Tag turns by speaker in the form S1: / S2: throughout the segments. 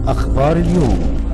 S1: أخبار اليوم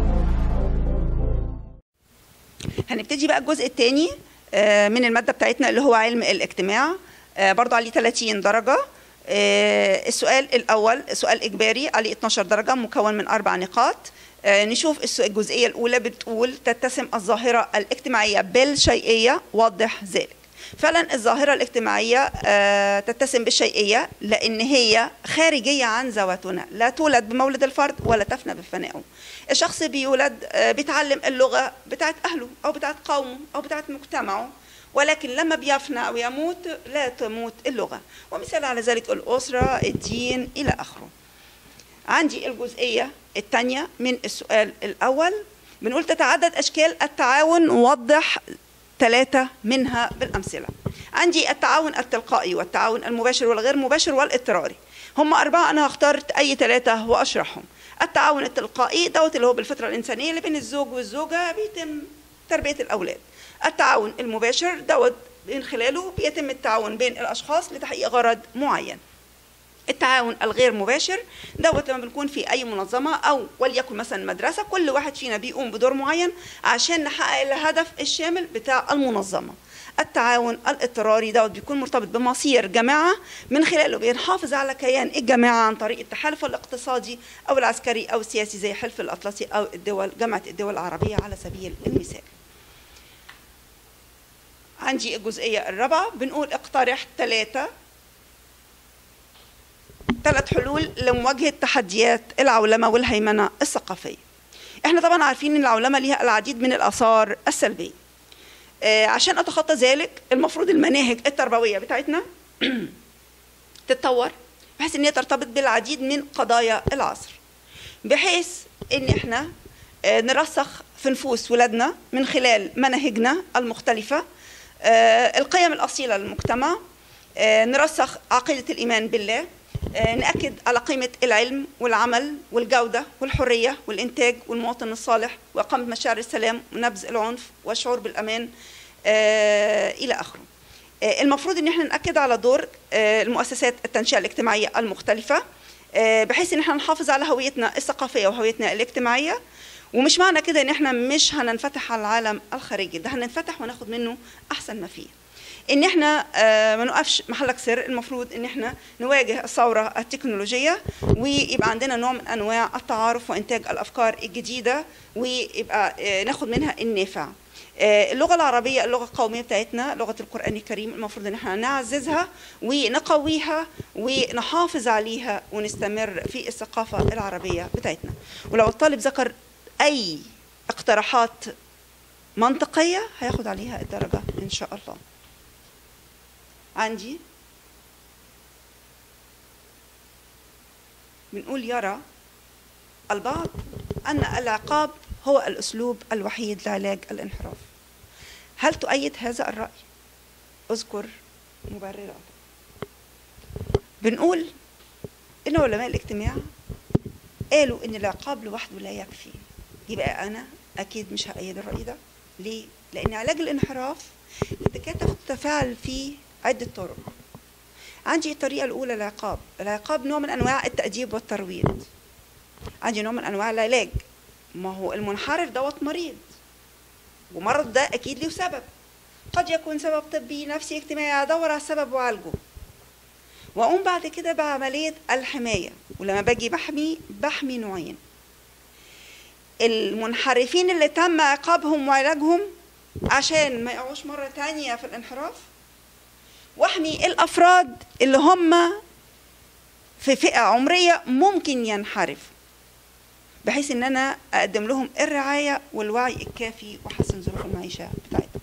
S2: هنبتدي بقى الجزء الثاني من المادة بتاعتنا اللي هو علم الاجتماع آه، برضو عليه 30 درجة آه، السؤال الأول سؤال إجباري عليه 12 درجة مكون من أربع نقاط آه، نشوف الس- الجزئية الأولى بتقول تتسم الظاهرة الاجتماعية بالشيئية وضح ذلك فعلا الظاهرة الاجتماعية آه، تتسم بالشيئية لأن هي خارجية عن ذواتنا لا تولد بمولد الفرد ولا تفنى بفنائه الشخص بيولد آه، بيتعلم اللغة بتاعت أهله أو بتاعت قومه أو بتاعت مجتمعه ولكن لما بيفنى أو يموت لا تموت اللغة ومثال على ذلك الأسرة الدين إلى آخره عندي الجزئية الثانية من السؤال الأول بنقول تتعدد أشكال التعاون وضح ثلاثة منها بالأمثلة عندي التعاون التلقائي والتعاون المباشر والغير مباشر والاضطراري هم أربعة أنا اخترت أي ثلاثة وأشرحهم التعاون التلقائي دوت اللي هو بالفطرة الإنسانية اللي بين الزوج والزوجة بيتم تربية الأولاد التعاون المباشر دوت من خلاله بيتم التعاون بين الأشخاص لتحقيق غرض معين التعاون الغير مباشر دوت لما بنكون في اي منظمه او وليكن مثلا مدرسه كل واحد فينا بيقوم بدور معين عشان نحقق الهدف الشامل بتاع المنظمه التعاون الاضطراري دوت بيكون مرتبط بمصير جماعه من خلاله بنحافظ على كيان الجماعه عن طريق التحالف الاقتصادي او العسكري او السياسي زي حلف الاطلسي او الدول جامعه الدول العربيه على سبيل المثال عندي الجزئيه الرابعه بنقول اقترح ثلاثه ثلاث حلول لمواجهه تحديات العولمه والهيمنه الثقافيه. احنا طبعا عارفين ان العولمه ليها العديد من الاثار السلبيه. آه، عشان اتخطى ذلك المفروض المناهج التربويه بتاعتنا تتطور بحيث ان هي ترتبط بالعديد من قضايا العصر. بحيث ان احنا آه، نرسخ في نفوس ولادنا من خلال مناهجنا المختلفه آه، القيم الاصيله للمجتمع آه، نرسخ عقيده الايمان بالله آه، نأكد على قيمة العلم والعمل والجودة والحرية والإنتاج والمواطن الصالح وإقامة مشاعر السلام ونبذ العنف والشعور بالأمان آه، إلى آخره. آه، المفروض إن احنا نأكد على دور آه، المؤسسات التنشئة الاجتماعية المختلفة آه، بحيث إن احنا نحافظ على هويتنا الثقافية وهويتنا الاجتماعية ومش معنى كده إن احنا مش هننفتح على العالم الخارجي ده هننفتح وناخد منه أحسن ما فيه. ان احنا آه، ما نقفش محلك سر المفروض ان احنا نواجه الثوره التكنولوجيه ويبقى عندنا نوع من انواع التعارف وانتاج الافكار الجديده ويبقى آه، ناخد منها النافع آه، اللغه العربيه اللغه القوميه بتاعتنا لغه القران الكريم المفروض ان احنا نعززها ونقويها ونحافظ عليها ونستمر في الثقافه العربيه بتاعتنا ولو الطالب ذكر اي اقتراحات منطقيه هياخد عليها الدرجه ان شاء الله عندي بنقول يرى البعض أن العقاب هو الأسلوب الوحيد لعلاج الانحراف هل تؤيد هذا الرأي؟ اذكر مبررات بنقول إن علماء الاجتماع قالوا إن العقاب لوحده لا يكفي يبقى أنا أكيد مش هأيد الرأي ده ليه؟ لأن علاج الانحراف الدكاترة تتفاعل فيه عدة طرق عندي الطريقة الأولى العقاب العقاب نوع من أنواع التأديب والترويض عندي نوع من أنواع العلاج ما هو المنحرف دوت مريض ومرض ده أكيد له سبب قد يكون سبب طبي نفسي اجتماعي أدور على السبب وأعالجه وأقوم بعد كده بعملية الحماية ولما باجي بحمي بحمي نوعين المنحرفين اللي تم عقابهم وعلاجهم عشان ما يقعوش مرة تانية في الانحراف واحمي الافراد اللي هم في فئه عمريه ممكن ينحرفوا بحيث ان انا اقدم لهم الرعايه والوعي الكافي واحسن ظروف المعيشه بتاعتهم